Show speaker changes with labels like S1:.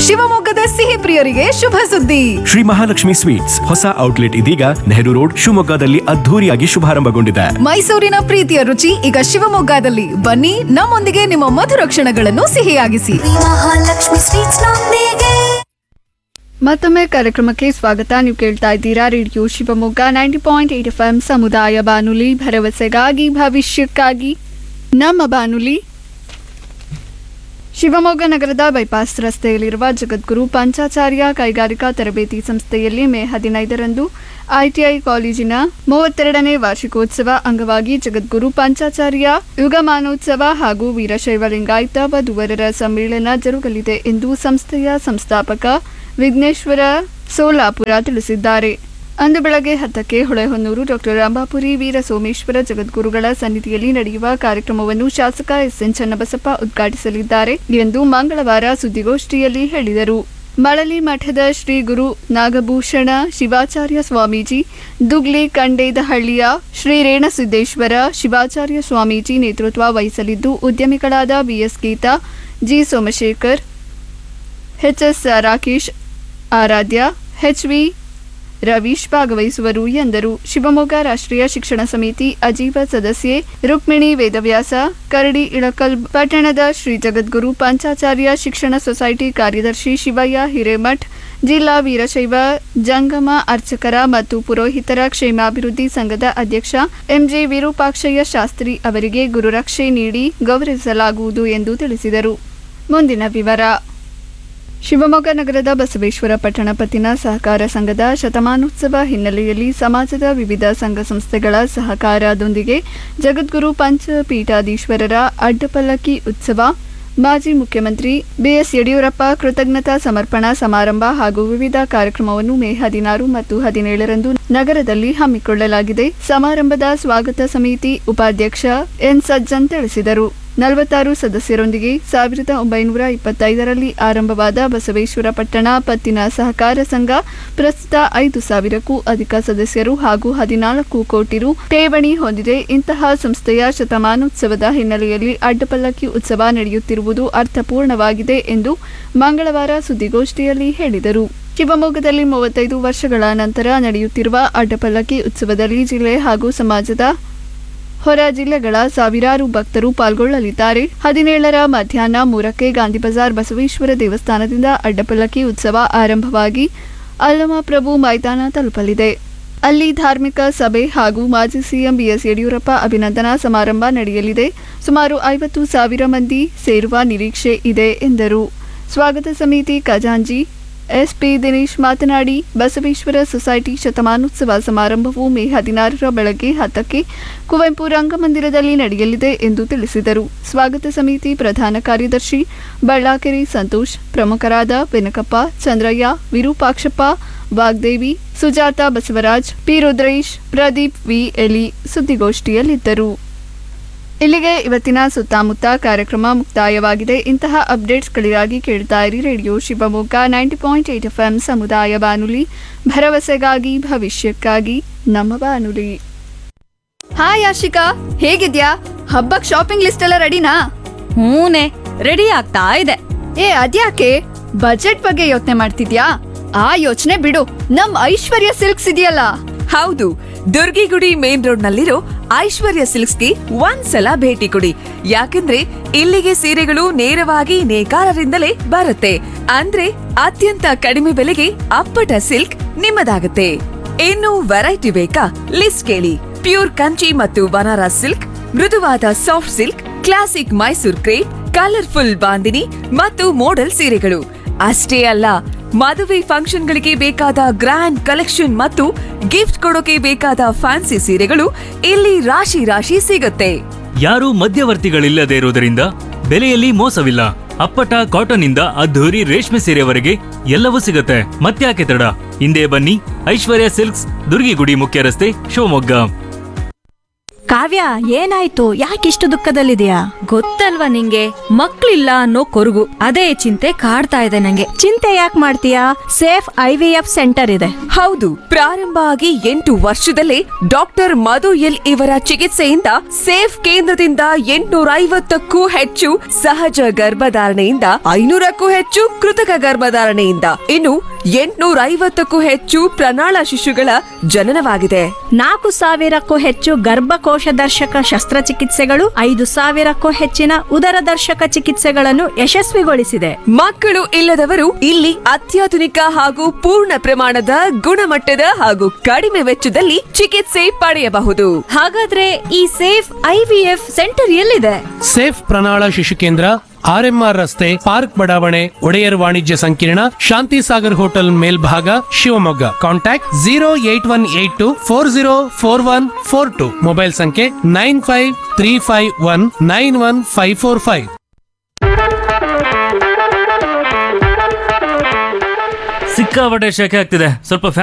S1: ಶಿವಮೊಗ್ಗದ ಸಿಹಿ ಪ್ರಿಯರಿಗೆ ಶುಭ ಸುದ್ದಿ
S2: ಶ್ರೀ ಮಹಾಲಕ್ಷ್ಮಿ ಸ್ವೀಟ್ಸ್ ಹೊಸ ಔಟ್ಲೆಟ್ ಇದೀಗ ನೆಹರು ರೋಡ್ ಶಿವಮೊಗ್ಗದಲ್ಲಿ ಅದ್ಧೂರಿಯಾಗಿ ಶುಭಾರಂಭಗೊಂಡಿದೆ
S1: ಮೈಸೂರಿನ ಪ್ರೀತಿಯ ರುಚಿ ಈಗ ಶಿವಮೊಗ್ಗದಲ್ಲಿ ಬನ್ನಿ ನಮ್ಮೊಂದಿಗೆ ನಿಮ್ಮ ಮಧುರ ಕ್ಷಣಗಳನ್ನು ಸಿಹಿಯಾಗಿಸಿ
S3: ಮಹಾಲಕ್ಷ್ಮಿ ಸ್ವೀಟ್ಸ್ ನೊಂದಿಗೆ
S4: ಮತ್ತೊಮ್ಮೆ ಕಾರ್ಯಕ್ರಮಕ್ಕೆ ಸ್ವಾಗತ ನೀವು ಕೇಳ್ತಾ ಇದ್ದೀರಾ radio Shivamogga ninety point eight F M ಸಮುದಾಯ ಬಾನುಲಿ ಭರವಸೆಗಾಗಿ ಭವಿಷ್ಯಕ್ಕಾಗಿ ನಮ್ಮ ಬಾನುಲಿ ಶಿವಮೊಗ್ಗ ನಗರದ ಬೈಪಾಸ್ ರಸ್ತೆಯಲ್ಲಿರುವ ಜಗದ್ಗುರು ಪಂಚಾಚಾರ್ಯ ಕೈಗಾರಿಕಾ ತರಬೇತಿ ಸಂಸ್ಥೆಯಲ್ಲಿ ಮೇ ಹದಿನೈದರಂದು ಐಟಿಐ ಕಾಲೇಜಿನ ಮೂವತ್ತೆರಡನೇ ವಾರ್ಷಿಕೋತ್ಸವ ಅಂಗವಾಗಿ ಜಗದ್ಗುರು ಪಂಚಾಚಾರ್ಯ ಯುಗಮಾನೋತ್ಸವ ಹಾಗೂ ವೀರಶೈವ ಲಿಂಗಾಯತ ವಧುವರರ ಸಮ್ಮೇಳನ ಜರುಗಲಿದೆ ಎಂದು ಸಂಸ್ಥೆಯ ಸಂಸ್ಥಾಪಕ ವಿಘ್ನೇಶ್ವರ ಸೋಲಾಪುರ ತಿಳಿಸಿದ್ದಾರೆ ಅಂದು ಬೆಳಗ್ಗೆ ಹತ್ತಕ್ಕೆ ಹೊಳೆಹೊನ್ನೂರು ಡಾಕ್ಟರ್ ಅಂಬಾಪುರಿ ವೀರ ಸೋಮೇಶ್ವರ ಜಗದ್ಗುರುಗಳ ಸನ್ನಿಧಿಯಲ್ಲಿ ನಡೆಯುವ ಕಾರ್ಯಕ್ರಮವನ್ನು ಶಾಸಕ ಎಸ್ಎನ್ ಚನ್ನಬಸಪ್ಪ ಉದ್ಘಾಟಿಸಲಿದ್ದಾರೆ ಎಂದು ಮಂಗಳವಾರ ಸುದ್ದಿಗೋಷ್ಠಿಯಲ್ಲಿ ಹೇಳಿದರು ಮಳಲಿ ಮಠದ ಶ್ರೀ ಗುರು ನಾಗಭೂಷಣ ಶಿವಾಚಾರ್ಯ ಸ್ವಾಮೀಜಿ ದುಗ್ಲಿ ಕಂಡೇದಹಳ್ಳಿಯ ಶ್ರೀ ರೇಣಸಿದ್ದೇಶ್ವರ ಶಿವಾಚಾರ್ಯ ಸ್ವಾಮೀಜಿ ನೇತೃತ್ವ ವಹಿಸಲಿದ್ದು ಉದ್ಯಮಿಗಳಾದ BS Geetha G Somashekhar HS Rakesh Aradhya HV Ravish ಭಾಗವಹಿಸುವರು ಎಂದರು ಶಿವಮೊಗ್ಗ ರಾಷ್ಟ್ರೀಯ ಶಿಕ್ಷಣ ಸಮಿತಿ ಅಜೀವ ಸದಸ್ಯೆ ರುಕ್ಮಿಣಿ ವೇದವ್ಯಾಸ ಕರಡಿ ಇಳಕಲ್ ಪಟ್ಟಣದ ಶ್ರೀ ಜಗದ್ಗುರು ಪಂಚಾಚಾರ್ಯ ಶಿಕ್ಷಣ ಸೊಸೈಟಿ ಕಾರ್ಯದರ್ಶಿ ಶಿವಯ್ಯ ಹಿರೇಮಠ್ ಜಿಲ್ಲಾ ವೀರಶೈವ ಜಂಗಮ ಅರ್ಚಕರ ಮತ್ತು ಪುರೋಹಿತರ ಕ್ಷೇಮಾಭಿವೃದ್ಧಿ ಸಂಘದ ಅಧ್ಯಕ್ಷ ಎಂಜೆ ವಿರೂಪಾಕ್ಷಯ್ಯ ಶಾಸ್ತ್ರಿ ಅವರಿಗೆ ಗುರುರಕ್ಷೆ ನೀಡಿ ಗೌರವಿಸಲಾಗುವುದು ಎಂದು ತಿಳಿಸಿದರು ಮುಂದಿನ ವಿವರ ಶಿವಮೊಗ್ಗ ನಗರದ ಬಸವೇಶ್ವರ ಪಟ್ಟಣ ಪತ್ತಿನ ಸಹಕಾರ ಸಂಘದ ಶತಮಾನೋತ್ಸವ ಹಿನ್ನೆಲೆಯಲ್ಲಿ ಸಮಾಜದ ವಿವಿಧ ಸಂಘ ಸಂಸ್ಥೆಗಳ ಸಹಕಾರದೊಂದಿಗೆ ಜಗದ್ಗುರು ಪಂಚಪೀಠಾಧೀಶ್ವರರ ಅಡ್ಡಪಲ್ಲಕ್ಕಿ ಉತ್ಸವ ಮಾಜಿ ಮುಖ್ಯಮಂತ್ರಿ ಬಿಎಸ್ ಯಡಿಯೂರಪ್ಪ ಕೃತಜ್ಞತಾ ಸಮರ್ಪಣಾ ಸಮಾರಂಭ ಹಾಗೂ ವಿವಿಧ ಕಾರ್ಯಕ್ರಮವನ್ನು ಮೇ ಹದಿನಾರು ಮತ್ತು ಹದಿನೇಳರಂದು ನಗರದಲ್ಲಿ ಹಮ್ಮಿಕೊಳ್ಳಲಾಗಿದೆ ಸಮಾರಂಭದ ಸ್ವಾಗತ ಸಮಿತಿ ಉಪಾಧ್ಯಕ್ಷ ಎನ್ ಸಜ್ಜನ್ ತಿಳಿಸಿದರು ನಲವತ್ತಾರು ಸದಸ್ಯರೊಂದಿಗೆ ಸಾವಿರದ ಒಂಬೈನೂರ ಇಪ್ಪತ್ತೈದರಲ್ಲಿ ಆರಂಭವಾದ ಬಸವೇಶ್ವರ ಪಟ್ಟಣ ಪತ್ತಿನ ಸಹಕಾರ ಸಂಘ ಪ್ರಸ್ತುತ ಐದು ಸಾವಿರಕ್ಕೂ ಅಧಿಕ ಸದಸ್ಯರು ಹಾಗೂ ಹದಿನಾಲ್ಕು ಕೋಟಿ ರು ಠೇವಣಿ ಹೊಂದಿದೆ ಇಂತಹ ಸಂಸ್ಥೆಯ ಶತಮಾನೋತ್ಸವದ ಹಿನ್ನೆಲೆಯಲ್ಲಿ ಅಡ್ಡಪಲ್ಲಕ್ಕಿ ಉತ್ಸವ ನಡೆಯುತ್ತಿರುವುದು ಅರ್ಥಪೂರ್ಣವಾಗಿದೆ ಎಂದು ಮಂಗಳವಾರ ಸುದ್ದಿಗೋಷ್ಠಿಯಲ್ಲಿ ಹೇಳಿದರು ಶಿವಮೊಗ್ಗದಲ್ಲಿ ಮೂವತ್ತೈದು ವರ್ಷಗಳ ನಂತರ ನಡೆಯುತ್ತಿರುವ ಅಡ್ಡಪಲ್ಲಕ್ಕಿ ಉತ್ಸವದಲ್ಲಿ ಜಿಲ್ಲೆ ಹಾಗೂ ಸಮಾಜದ ಹೊರ ಜಿಲ್ಲೆಗಳ ಸಾವಿರಾರು ಭಕ್ತರು ಪಾಲ್ಗೊಳ್ಳಲಿದ್ದಾರೆ ಹದಿನೇಳರ ಮಧ್ಯಾಹ್ನ ಮೂರಕ್ಕೆ ಗಾಂಧಿ ಬಜಾರ್ ಬಸವೇಶ್ವರ ದೇವಸ್ಥಾನದಿಂದ ಅಡ್ಡಪಲ್ಲಕ್ಕಿ ಉತ್ಸವ ಆರಂಭವಾಗಿ ಅಲ್ಲಮಪ್ರಭು ಮೈದಾನ ತಲುಪಲಿದೆ ಅಲ್ಲಿ ಧಾರ್ಮಿಕ ಸಭೆ ಹಾಗೂ ಮಾಜಿ ಸಿಎಂ ಬಿಎಸ್ ಯಡಿಯೂರಪ್ಪ ಅಭಿನಂದನಾ ಸಮಾರಂಭ ನಡೆಯಲಿದೆ ಸುಮಾರು ಐವತ್ತು ಸಾವಿರ ಮಂದಿ ಸೇರುವ ನಿರೀಕ್ಷೆ ಇದೆ ಎಂದರು ಸ್ವಾಗತ ಸಮಿತಿ ಖಜಾಂಜಿ ಎಸ್ಪಿ ದಿನೇಶ್ ಮಾತನಾಡಿ ಬಸವೇಶ್ವರ ಸೊಸೈಟಿ ಶತಮಾನೋತ್ಸವ ಸಮಾರಂಭವು ಮೇ ಹದಿನಾರರ ಬೆಳಗ್ಗೆ ಹತ್ತಕ್ಕೆ ಕುವೆಂಪು ರಂಗಮಂದಿರದಲ್ಲಿ ನಡೆಯಲಿದೆ ಎಂದು ತಿಳಿಸಿದರು ಸ್ವಾಗತ ಸಮಿತಿ ಪ್ರಧಾನ ಕಾರ್ಯದರ್ಶಿ ಬಳ್ಳಾಕೆರೆ ಸಂತೋಷ್ ಪ್ರಮುಖರಾದ ಬೆನಕಪ್ಪ ಚಂದ್ರಯ್ಯ ವಿರೂಪಾಕ್ಷಪ್ಪ ವಾಗ್ದೇವಿ ಸುಜಾತ ಬಸವರಾಜ್ ಪಿ ರುದ್ರೇಶ್ ಪ್ರದೀಪ್ ವಿ ಎಲಿ ಸುದ್ದಿಗೋಷ್ಠಿಯಲ್ಲಿದ್ದರು ಇಲ್ಲಿಗೆ ಇವತ್ತಿನ ಸುತ್ತಮುತ್ತ ಕಾರ್ಯಕ್ರಮ ಮುಕ್ತಾಯವಾಗಿದೆ ಇಂತಹ ಅಪ್ಡೇಟ್ಸ್ಗಳಿಗಾಗಿ ಕೇಳ್ತಾ ಇರಿ radio Shivamogga ninety point eight F M ಸಮುದಾಯ ಬಾನುಲಿ ಭರವಸೆಗಾಗಿ ಭವಿಷ್ಯಕ್ಕಾಗಿ ನಮ್ಮ ಬಾನುಲಿ ಹಾಯ್ ಆಶಿಕಾ ಹೇಗಿದ್ಯಾ ಹಬ್ಬಕ್ ಶಾಪಿಂಗ್ ಲಿಸ್ಟ್ ಎಲ್ಲ ರೆಡಿನಾ
S5: ಹೂನೆ ರೆಡಿ ಆಗ್ತಾ ಇದೆ
S4: ಏ ಅದ್ಯಾಕೆ ಬಜೆಟ್ ಬಗ್ಗೆ ಯೋಚನೆ ಮಾಡ್ತಿದ್ಯಾ ಆ ಯೋಚನೆ ಬಿಡು ನಮ್ ಐಶ್ವರ್ಯ ಸಿಲ್ಕ್ಸ್ ಇದೆಯಲ್ಲ
S5: ಹೌದು ದುರ್ಗಿಗುಡಿ ಮೇನ್ ರೋಡ್ ನಲ್ಲಿರೋ ಐಶ್ವರ್ಯ ಸಿಲ್ಕ್ಸ್ಗೆ ಒಂದ್ಸಲ ಭೇಟಿ ಕೊಡಿ ಯಾಕಂದ್ರೆ ಇಲ್ಲಿಗೆ ಸೀರೆಗಳು ನೇರವಾಗಿ ನೇಕಾರರಿಂದಲೇ ಬರುತ್ತೆ ಅಂದ್ರೆ ಅತ್ಯಂತ ಕಡಿಮೆ ಬೆಲೆಗೆ ಅಪ್ಪಟ ಸಿಲ್ಕ್ ನಿಮ್ಮದಾಗುತ್ತೆ ಇನ್ನು ವೆರೈಟಿ ಬೇಕಾ ಲಿಸ್ಟ್ ಕೇಳಿ ಪ್ಯೂರ್ ಕಂಚಿ ಮತ್ತು ಬನಾರಸ್ ಸಿಲ್ಕ್ ಮೃದುವಾದ soft silk classic Mysore crepe colourful bandhani ಮತ್ತು ಮೋಡಲ್ ಸೀರೆಗಳು ಅಷ್ಟೇ ಅಲ್ಲ ಮದುವೆ ಫಂಕ್ಷನ್ಗಳಿಗೆ ಬೇಕಾದ ಗ್ರ್ಯಾಂಡ್ ಕಲೆಕ್ಷನ್ ಮತ್ತು ಗಿಫ್ಟ್ ಕೊಡೋಕೆ ಬೇಕಾದ ಫ್ಯಾನ್ಸಿ ಸೀರೆಗಳು ಇಲ್ಲಿ ರಾಶಿ ರಾಶಿ ಸಿಗುತ್ತೆ
S6: ಯಾರೂ ಮಧ್ಯವರ್ತಿಗಳಿಲ್ಲದೆ ಇರುವುದರಿಂದ ಬೆಲೆಯಲ್ಲಿ ಮೋಸವಿಲ್ಲ ಅಪ್ಪಟ ಕಾಟನ್ ಇಂದ ಅದ್ಧೂರಿ ರೇಷ್ಮೆ ಸೀರೆವರೆಗೆ ಎಲ್ಲವೂ ಸಿಗುತ್ತೆ ಮತ್ತ್ಯಾಕೆ ತಡ ಹಿಂದೆ ಬನ್ನಿ ಐಶ್ವರ್ಯ ಸಿಲ್ಕ್ಸ್ ದುರ್ಗಿಗುಡಿ ಮುಖ್ಯ ರಸ್ತೆ ಶಿವಮೊಗ್ಗ
S7: ಕಾವ್ಯ ಏನಾಯ್ತು ಯಾಕಿಷ್ಟು ದುಃಖದಲ್ಲಿದೆಯಾ
S8: ಗೊತ್ತಲ್ವಾ ನಿಂಗೆ ಮಕ್ಳಿಲ್ಲ ಅನ್ನೋ ಕೊರಗು ಅದೇ ಚಿಂತೆ ಕಾಡ್ತಾ ಇದೆ ನಂಗೆ
S7: ಚಿಂತೆ ಯಾಕೆ ಮಾಡ್ತೀಯಾ safe I V F centre ಇದೆ
S5: ಹೌದು ಪ್ರಾರಂಭ ಆಗಿ ಎಂಟು ವರ್ಷದಲ್ಲೇ ಡಾಕ್ಟರ್ ಮಧು ಎಲ್ ಇವರ ಚಿಕಿತ್ಸೆಯಿಂದ ಸೇಫ್ ಕೇಂದ್ರದಿಂದ ಎಂಟುನೂರ ಐವತ್ತಕ್ಕೂ ಹೆಚ್ಚು ಸಹಜ ಗರ್ಭಧಾರಣೆಯಿಂದ ಐನೂರಕ್ಕೂ ಹೆಚ್ಚು ಕೃತಕ ಗರ್ಭಧಾರಣೆಯಿಂದ ಇನ್ನು ಎಂಟುನೂರ ಐವತ್ತಕ್ಕೂ ಹೆಚ್ಚು ಪ್ರಣಾಳ ಶಿಶುಗಳ ಜನನವಾಗಿದೆ
S7: ನಾಲ್ಕು ಸಾವಿರಕ್ಕೂ ಹೆಚ್ಚು ಗರ್ಭಕೋಶ ದರ್ಶಕ ಶಸ್ತ್ರಚಿಕಿತ್ಸೆಗಳು ಐದು ಸಾವಿರಕ್ಕೂ ಹೆಚ್ಚಿನ ಉದರ ದರ್ಶಕ ಚಿಕಿತ್ಸೆಗಳನ್ನು ಯಶಸ್ವಿಗೊಳಿಸಿದೆ
S5: ಮಕ್ಕಳು ಇಲ್ಲದವರು ಇಲ್ಲಿ ಅತ್ಯಾಧುನಿಕ ಹಾಗೂ ಪೂರ್ಣ ಪ್ರಮಾಣದ ಗುಣಮಟ್ಟದ ಹಾಗೂ ಕಡಿಮೆ ವೆಚ್ಚದಲ್ಲಿ ಚಿಕಿತ್ಸೆ ಪಡೆಯಬಹುದು
S8: ಹಾಗಾದ್ರೆ ಈ safe I V F centre ಎಲ್ಲಿದೆ
S9: ಸೇಫ್ ಪ್ರಣಾಳ ಶಿಶು ಕೇಂದ್ರ ಆರ್ಎಂಆರ್ ರಸ್ತೆ ಪಾರ್ಕ್ ಬಡಾವಣೆ ಒಡೆಯರ್ ವಾಣಿಜ್ಯ ಸಂಕೀರ್ಣ ಶಾಂತಿ ಸಾಗರ್ ಹೋಟೆಲ್ ಮೇಲ್ಭಾಗ Shivamogga contact zero eight one eight two four zero four one four two mobile ಸಂಖ್ಯೆ nine five three five one nine one five four five
S6: ಸಿಕ್ಕಾಪಟ್ಟೆ ಶೆಕೆ ಆಗ್ತಿದೆ ಸ್ವಲ್ಪ